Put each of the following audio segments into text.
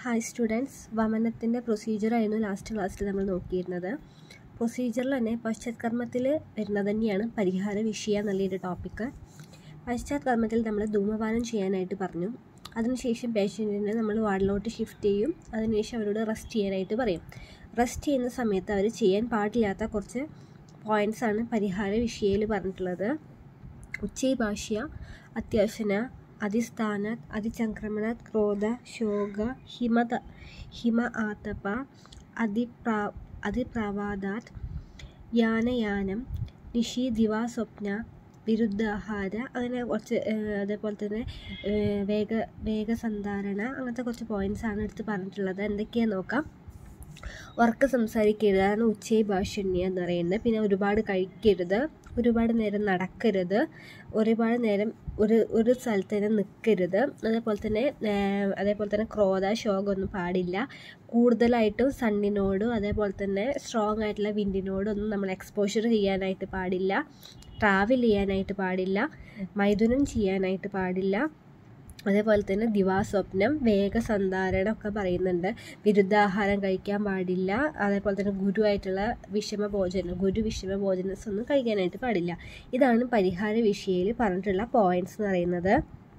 hi students വമനത്തിൻ്റെ പ്രൊസീജിയറായിരുന്നു last ക്ലാസ്സിൽ നമ്മൾ നോക്കിയിരുന്നത് പ്രൊസീജിയറിൽ തന്നെ പശ്ചാത്കർമ്മത്തിൽ വരുന്നത് തന്നെയാണ് പരിഹാര വിഷയ എന്നുള്ളൊരു ടോപ്പിക്ക് പശ്ചാത്കർമ്മത്തിൽ നമ്മൾ ധൂമപാനം ചെയ്യാനായിട്ട് പറഞ്ഞു അതിനുശേഷം പേഷ്യൻറ്റിനെ നമ്മൾ വാർഡിലോട്ട് ഷിഫ്റ്റ് ചെയ്യും അതിനുശേഷം അവരോട് റെസ്റ്റ് ചെയ്യാനായിട്ട് പറയും റെസ്റ്റ് ചെയ്യുന്ന സമയത്ത് അവർ ചെയ്യാൻ പാടില്ലാത്ത കുറച്ച് പോയിൻറ്റ്സ് ആണ് പരിഹാര വിഷയയിൽ പറഞ്ഞിട്ടുള്ളത് ഉച്ചൈഭാഷ്യ അത്യാവശ്യന അതിസ്ഥാനാത് അതിചംക്രമണാത് ക്രോധ ശോക ഹിമത ഹിമ ആതപ അതിപ്രാ അതിപ്രവാദാത് യാനയാനം നിഷി ദിവാ സ്വപ്ന വിരുദ്ധാഹാര അങ്ങനെ കുറച്ച് അതേപോലെ തന്നെ വേഗ വേഗസന്ധാരണ അങ്ങനത്തെ കുറച്ച് പോയിൻറ്റ്സ് ആണ് എടുത്ത് പറഞ്ഞിട്ടുള്ളത് എന്തൊക്കെയാണെന്ന് നോക്കാം ഉറക്കെ സംസാരിക്കരുത് അതാണ് ഉച്ചൈ ഭാഷണ്യ എന്ന് പറയുന്നത് പിന്നെ ഒരുപാട് കഴിക്കരുത് ഒരുപാട് നേരം നടക്കരുത് ഒരുപാട് നേരം ഒരു ഒരു സ്ഥലത്ത് തന്നെ നിൽക്കരുത് അതേപോലെ തന്നെ അതേപോലെ തന്നെ ക്രോധ ശോകമൊന്നും പാടില്ല കൂടുതലായിട്ടും സണ്ണിനോടും അതേപോലെ തന്നെ സ്ട്രോങ് ആയിട്ടുള്ള വിൻഡിനോടും ഒന്നും നമ്മൾ എക്സ്പോഷർ ചെയ്യാനായിട്ട് പാടില്ല ട്രാവൽ ചെയ്യാനായിട്ട് പാടില്ല മൈഥുനം ചെയ്യാനായിട്ട് പാടില്ല അതേപോലെ തന്നെ ദിവാസ്വപ്നം വേഗസന്ധാരണം ഒക്കെ പറയുന്നുണ്ട് വിരുദ്ധാഹാരം കഴിക്കാൻ പാടില്ല അതേപോലെ തന്നെ ഗുരുവായിട്ടുള്ള വിഷമ ഭോജനം ഗുരു വിഷമ ഭോജനസ് ഒന്നും കഴിക്കാനായിട്ട് പാടില്ല ഇതാണ് പരിഹാര വിഷയയിൽ പറഞ്ഞിട്ടുള്ള പോയിന്റ്സ് എന്ന് പറയുന്നത്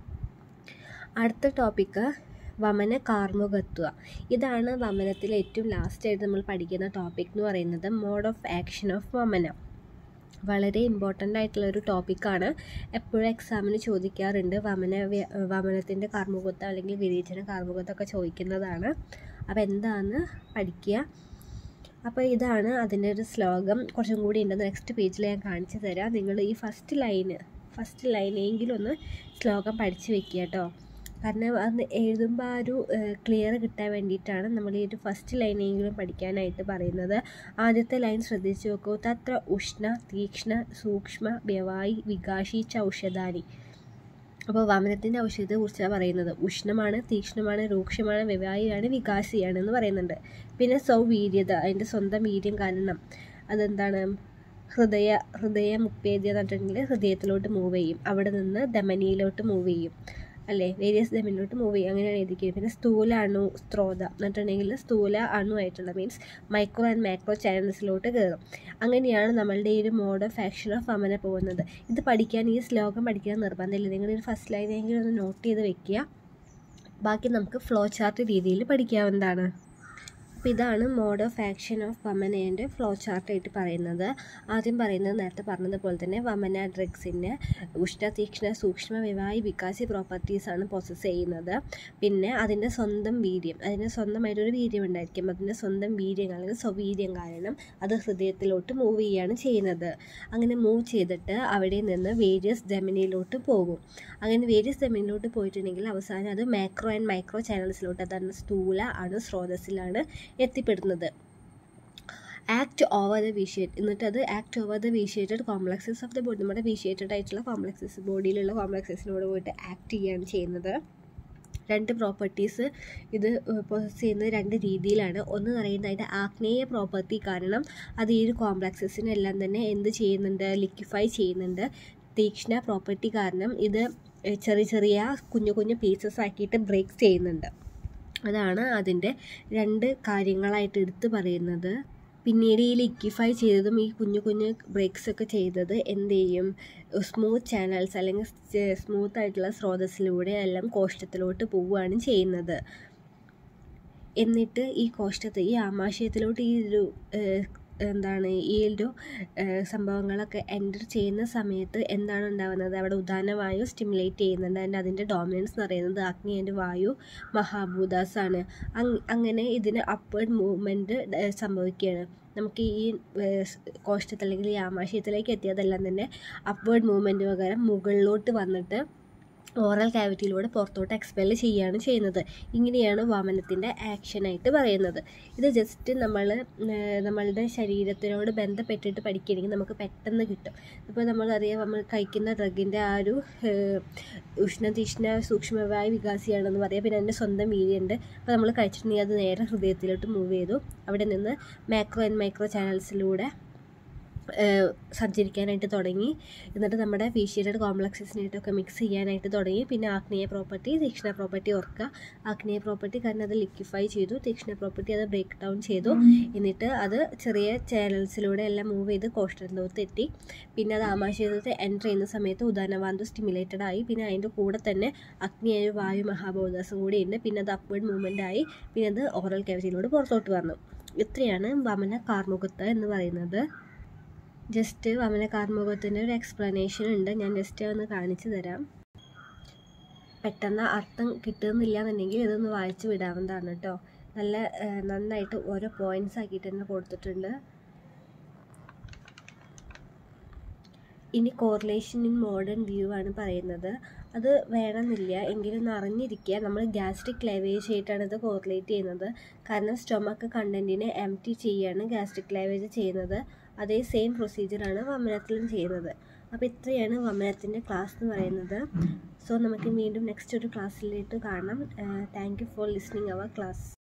അടുത്ത ടോപ്പിക്ക് വമന കാർമുകത്വ ഇതാണ് വമനത്തിലെ ഏറ്റവും ലാസ്റ്റായിട്ട് നമ്മൾ പഠിക്കുന്ന ടോപ്പിക് എന്ന് പറയുന്നത് മോഡ് ഓഫ് ആക്ഷൻ ഓഫ് വമന വളരെ ഇമ്പോർട്ടൻ്റ് ആയിട്ടുള്ള ഒരു ടോപ്പിക്കാണ് എപ്പോഴും എക്സാമിന് ചോദിക്കാറുണ്ട് വമന വമനത്തിൻ്റെ കാർമുകത്വം അല്ലെങ്കിൽ വിരേചന കാർമുകത്വം ഒക്കെ ചോദിക്കുന്നതാണ് അപ്പോൾ എന്താണെന്ന് പഠിക്കുക അപ്പോൾ ഇതാണ് അതിൻ്റെ ഒരു ശ്ലോകം കുറച്ചും കൂടി ഉണ്ടെന്ന് നെക്സ്റ്റ് പേജിൽ ഞാൻ കാണിച്ചു തരാം നിങ്ങൾ ഈ ഫസ്റ്റ് ലൈന് ഫസ്റ്റ് ലൈനെങ്കിലും ഒന്ന് ശ്ലോകം പഠിച്ചു വെക്കുക കേട്ടോ കാരണം അത് എഴുതുമ്പോൾ ആ ഒരു ക്ലിയർ കിട്ടാൻ വേണ്ടിയിട്ടാണ് നമ്മൾ ഈ ഒരു ഫസ്റ്റ് ലൈനെങ്കിലും പഠിക്കാനായിട്ട് പറയുന്നത് ആദ്യത്തെ ലൈൻ ശ്രദ്ധിച്ചു നോക്കൂ തത്ര ഉഷ്ണ തീക്ഷ്ണ സൂക്ഷ്മ വ്യവായി വികാശി ച ഔഷധാനി അപ്പോൾ വമനത്തിൻ്റെ ഔഷധത്തെ കുറിച്ചാണ് പറയുന്നത് ഉഷ്ണമാണ് തീക്ഷ്ണമാണ് രൂക്ഷമാണ് വ്യവായിയാണ് വികാസിയാണ് എന്ന് പറയുന്നുണ്ട് പിന്നെ സൗവീര്യത അതിൻ്റെ സ്വന്തം വീര്യം കാരണം അതെന്താണ് ഹൃദയ ഹൃദയ മുപ്പേദ്യ എന്ന് പറഞ്ഞിട്ടുണ്ടെങ്കിൽ ഹൃദയത്തിലോട്ട് മൂവ് ചെയ്യും അവിടെ നിന്ന് ധമനിയിലോട്ട് മൂവ് ചെയ്യും അല്ലേ വേരിയസ് ലെമിനിലോട്ട് മൂവ് ചെയ്യും അങ്ങനെയാണ് എഴുതിക്കുന്നത് പിന്നെ സ്ഥൂല അണു സ്ത്രോത എന്നിട്ടുണ്ടെങ്കിൽ സ്ഥൂല അണു ആയിട്ടുള്ള മീൻസ് മൈക്രോ ആൻഡ് മാക്രോ ചാനൽസിലോട്ട് കയറും അങ്ങനെയാണ് നമ്മളുടെ ഈ ഒരു മോഡ് ഓഫ് ആക്ഷൻ ഓഫ് അമന പോകുന്നത് ഇത് പഠിക്കാൻ ഈ ശ്ലോകം പഠിക്കാൻ നിർബന്ധമില്ല നിങ്ങൾ ഒരു ഫസ്റ്റ് ലൈനെങ്കിലും ഒന്ന് നോട്ട് ചെയ്ത് വെക്കുക ബാക്കി നമുക്ക് ഫ്ലോ ചാർട്ട് രീതിയിൽ പഠിക്കാവുന്നതാണ് അപ്പോൾ ഇതാണ് മോഡ് ഓഫ് ആക്ഷൻ ഓഫ് വമനേൻ്റെ ഫ്ലോ ചാർട്ടായിട്ട് പറയുന്നത് ആദ്യം പറയുന്നത് നേരത്തെ പറഞ്ഞതുപോലെ തന്നെ വമന ഡ്രഗ്സിൻ്റെ ഉഷ്ണ തീക്ഷ്ണ സൂക്ഷ്മ വ്യവായി വികാസി പ്രോപ്പർട്ടീസാണ് പ്രോസസ്സ് ചെയ്യുന്നത് പിന്നെ അതിൻ്റെ സ്വന്തം വീര്യം അതിന് സ്വന്തമായിട്ടൊരു വീര്യം ഉണ്ടായിരിക്കും അതിൻ്റെ സ്വന്തം വീര്യം അല്ലെങ്കിൽ സ്വവീര്യം കാരണം അത് ഹൃദയത്തിലോട്ട് മൂവ് ചെയ്യുകയാണ് ചെയ്യുന്നത് അങ്ങനെ മൂവ് ചെയ്തിട്ട് അവിടെ നിന്ന് വേരിയസ് ദമനിയിലോട്ട് പോകും അങ്ങനെ വേരിയസ് ദമനിയിലോട്ട് പോയിട്ടുണ്ടെങ്കിൽ അവസാനം അത് മാക്രോ ആൻഡ് മൈക്രോ ചാനൽസിലോട്ട് അതാണ് സ്ഥൂല ആണ് സ്രോതസ്സിലാണ് എത്തിപ്പെടുന്നത് ആക്ട് ഓവർ ദ വിഷിയേറ്റ് എന്നിട്ട് അത് act over the vitiated complexes of the body നമ്മുടെ വിഷിയേറ്റഡ് ആയിട്ടുള്ള കോംപ്ലക്സസ് ബോഡിയിലുള്ള കോംപ്ലക്സസിനോട് പോയിട്ട് ആക്ട് ചെയ്യുകയാണ് ചെയ്യുന്നത് രണ്ട് പ്രോപ്പർട്ടീസ് ഇത് പ്രൊസസ് ചെയ്യുന്നത് രണ്ട് രീതിയിലാണ് ഒന്ന് പറയുന്നത് അതിൻ്റെ ആഗ്നേയ പ്രോപ്പർട്ടി കാരണം അത് ഈ ഒരു കോംപ്ലക്സസിനെല്ലാം തന്നെ എന്ത് ചെയ്യുന്നുണ്ട് ലിക്വിഫൈ ചെയ്യുന്നുണ്ട് തീക്ഷ്ണ പ്രോപ്പർട്ടി കാരണം ഇത് ചെറിയ ചെറിയ കുഞ്ഞു കുഞ്ഞു പീസസ് ആക്കിയിട്ട് ബ്രേക്ക് ചെയ്യുന്നുണ്ട് അതാണ് അതിൻ്റെ രണ്ട് കാര്യങ്ങളായിട്ട് എടുത്തു പറയുന്നത് പിന്നീട് ഈ ലിക്വിഫൈ ചെയ്തതും ഈ കുഞ്ഞു കുഞ്ഞു ബ്രേക്സ് ഒക്കെ ചെയ്തത് എന്ത് ചെയ്യും സ്മൂത്ത് ചാനൽസ് അല്ലെങ്കിൽ സ്മൂത്ത് ആയിട്ടുള്ള സ്രോതസ്സിലൂടെ എല്ലാം കോഷ്ടത്തിലോട്ട് പോവുകയാണ് ചെയ്യുന്നത് എന്നിട്ട് ഈ കോഷ്ടത്തെ ഈ ആമാശയത്തിലോട്ട് ഈ ഒരു എന്താണ് ഈ ഒരു സംഭവങ്ങളൊക്കെ എൻ്റർ ചെയ്യുന്ന സമയത്ത് എന്താണ് ഉണ്ടാകുന്നത് അവിടെ ഉദാനവായു സ്റ്റിമുലേറ്റ് ചെയ്യുന്നുണ്ട് അതിൻ്റെ അതിൻ്റെ ഡോമിനൻസ് എന്ന് പറയുന്നത് അഗ്നി ആൻഡ് വായു മഹാഭൂതാസ് ആണ് അങ്ങനെ ഇതിന് അപ്വേർഡ് മൂവ്മെൻറ്റ് സംഭവിക്കുകയാണ് നമുക്ക് ഈ കോഷ്ടത്തിൽ അല്ലെങ്കിൽ ഈ ആമാശയത്തിലേക്ക് എത്തിയതെല്ലാം തന്നെ അപ്വേർഡ് മൂവ്മെൻറ്റ് പകരം മുകളിലോട്ട് വന്നിട്ട് ഓറൽ കാവിറ്റിയിലൂടെ പുറത്തോട്ട് എക്സ്പെൽ ചെയ്യുകയാണ് ചെയ്യുന്നത് ഇങ്ങനെയാണ് വാമനത്തിൻ്റെ ആക്ഷനായിട്ട് പറയുന്നത് ഇത് ജസ്റ്റ് നമ്മൾ നമ്മളുടെ ശരീരത്തിനോട് ബന്ധപ്പെട്ടിട്ട് പഠിക്കുകയാണെങ്കിൽ നമുക്ക് പെട്ടെന്ന് കിട്ടും ഇപ്പോൾ നമ്മളറിയാം നമ്മൾ കഴിക്കുന്ന ഡ്രഗിൻ്റെ ആ ഒരു ഉഷ്ണതീഷ്ണ സൂക്ഷ്മമായ വികാസിയാണെന്ന് പറയാം പിന്നെ അതിൻ്റെ സ്വന്തം വീര്യമുണ്ട് അപ്പോൾ നമ്മൾ കഴിച്ചിട്ടുണ്ടെങ്കിൽ അത് നേരെ ഹൃദയത്തിലോട്ട് മൂവ് ചെയ്തു അവിടെ നിന്ന് മാക്രോ ആൻഡ് മൈക്രോ ചാനൽസിലൂടെ സഞ്ചരിക്കാനായിട്ട് തുടങ്ങി എന്നിട്ട് നമ്മുടെ ഫീഷ്യയുടെ കോംപ്ലക്സസിനായിട്ടൊക്കെ മിക്സ് ചെയ്യാനായിട്ട് തുടങ്ങി പിന്നെ ആഗ്നേയ പ്രോപ്പർട്ടി തീക്ഷ്ണ പ്രോപ്പർട്ടി ഓർക്കുക ആഗ്നേയ പ്രോപ്പർട്ടി കാരണം അത് ലിക്വിഫൈ ചെയ്തു തീക്ഷ്ണ പ്രോപ്പർട്ടി അത് ബ്രേക്ക് ഡൗൺ ചെയ്തു എന്നിട്ട് അത് ചെറിയ ചാനൽസിലൂടെ എല്ലാം മൂവ് ചെയ്ത് കോഷ്ടന്തോത്ത് എത്തി പിന്നെ അത് ആമാശയത്തെ എൻ്റർ ചെയ്യുന്ന സമയത്ത് ഉദാനവാന്തു സ്റ്റിമുലേറ്റഡ് ആയി പിന്നെ അതിൻ്റെ കൂടെ തന്നെ അഗ്നിയായ വായു മഹാബോധാസം കൂടി ഉണ്ട് പിന്നെ അത് അപ്വേഡ് മൂവ്മെൻ്റ് ആയി പിന്നെ അത് ഓറൽ കാവിറ്റിയിലൂടെ പുറത്തോട്ട് വന്നു ഇത്രയാണ് വമന കാർമുകത്ത് എന്ന് പറയുന്നത് ജസ്റ്റ് വമന കാർമുകത്തിൻ്റെ ഒരു എക്സ്പ്ലനേഷൻ ഉണ്ട് ഞാൻ ജസ്റ്റ് ഒന്ന് കാണിച്ചു തരാം പെട്ടെന്ന് അർത്ഥം കിട്ടുന്നില്ല എന്നുണ്ടെങ്കിൽ ഇതൊന്ന് വായിച്ചു വിടാവുന്നതാണ് കേട്ടോ നല്ല നന്നായിട്ട് ഓരോ പോയിന്റ്സ് ആക്കിയിട്ട് തന്നെ കൊടുത്തിട്ടുണ്ട് ഇനി കോറിലേഷൻ ഇൻ മോഡേൺ വ്യൂ ആണ് പറയുന്നത് അത് വേണമെന്നില്ല എങ്കിലും ഒന്ന് അറിഞ്ഞിരിക്കുക നമ്മൾ ഗ്യാസ്ട്രിക് ലെവേജ് ആയിട്ടാണ് ഇത് കോറിലേറ്റ് ചെയ്യുന്നത് കാരണം സ്റ്റൊമക്ക് കണ്ടൻറ്റിനെ എം ടി ചെയ്യാണ് ഗ്യാസ്ട്രിക് ലെവേജ് ചെയ്യുന്നത് അതേ സെയിം പ്രൊസീജിയറാണ് വമനത്തിലും ചെയ്യുന്നത് അപ്പോൾ ഇത്രയാണ് വമനത്തിൻ്റെ ക്ലാസ് എന്ന് പറയുന്നത് സോ നമുക്ക് വീണ്ടും നെക്സ്റ്റ് ഒരു ക്ലാസ്സിലേക്ക് കാണാം thank you for listening our class